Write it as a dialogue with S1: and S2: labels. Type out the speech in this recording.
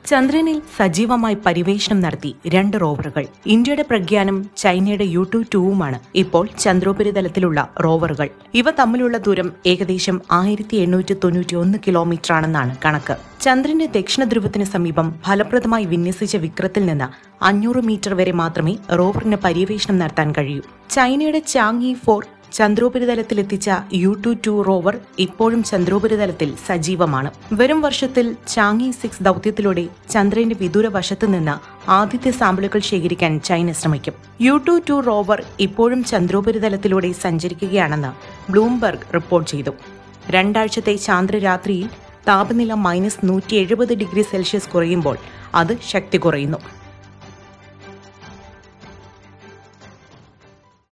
S1: ചന്ദ്രനിൽ സജീവമായി പരിവേഷണം നടത്തി രണ്ട് റോവറുകൾ ഇന്ത്യയുടെ പ്രഗ്യാനും ചൈനയുടെ യു ടു ടൂവുമാണ് ഇപ്പോൾ ചന്ദ്രോപരിതലത്തിലുള്ള റോവറുകൾ ഇവ തമ്മിലുള്ള ദൂരം ഏകദേശം ആയിരത്തി എണ്ണൂറ്റി തൊണ്ണൂറ്റി ഒന്ന് കിലോമീറ്റർ ആണെന്നാണ് കണക്ക് ചന്ദ്രന്റെ ദക്ഷിണ ധ്രുവത്തിന് സമീപം ഫലപ്രദമായി വിന്യസിച്ച വിക്രത്തിൽ നിന്ന് അഞ്ഞൂറ് മീറ്റർ വരെ മാത്രമേ റോവറിന് പര്യവേഷണം നടത്താൻ കഴിയൂ ചൈനയുടെ ചാങ് ഇ ഫോർ ചന്ദ്രോപരിതലത്തിലെത്തിച്ച യു ടു ടു റോവർ ഇപ്പോഴും ചന്ദ്രോപരിതലത്തിൽ സജീവമാണ് വരും വർഷത്തിൽ ചാങ്ങി സിക്സ് ദൗത്യത്തിലൂടെ ചന്ദ്രന്റെ വിദൂര വശത്ത് നിന്ന് ആദ്യത്തെ സാമ്പിളുകൾ ശേഖരിക്കാൻ ചൈന ശ്രമിക്കും യു ടു ടു റോവർ ഇപ്പോഴും ചന്ദ്രോപരിതലത്തിലൂടെ സഞ്ചരിക്കുകയാണെന്ന് ബ്ലൂംബർഗ് റിപ്പോർട്ട് ചെയ്തു രണ്ടാഴ്ചത്തെ ചാന്ദ്രരാത്രിയിൽ താപനില മൈനസ് നൂറ്റി എഴുപത് ഡിഗ്രി സെൽഷ്യസ് കുറയുമ്പോൾ അത് ശക്തി കുറയുന്നു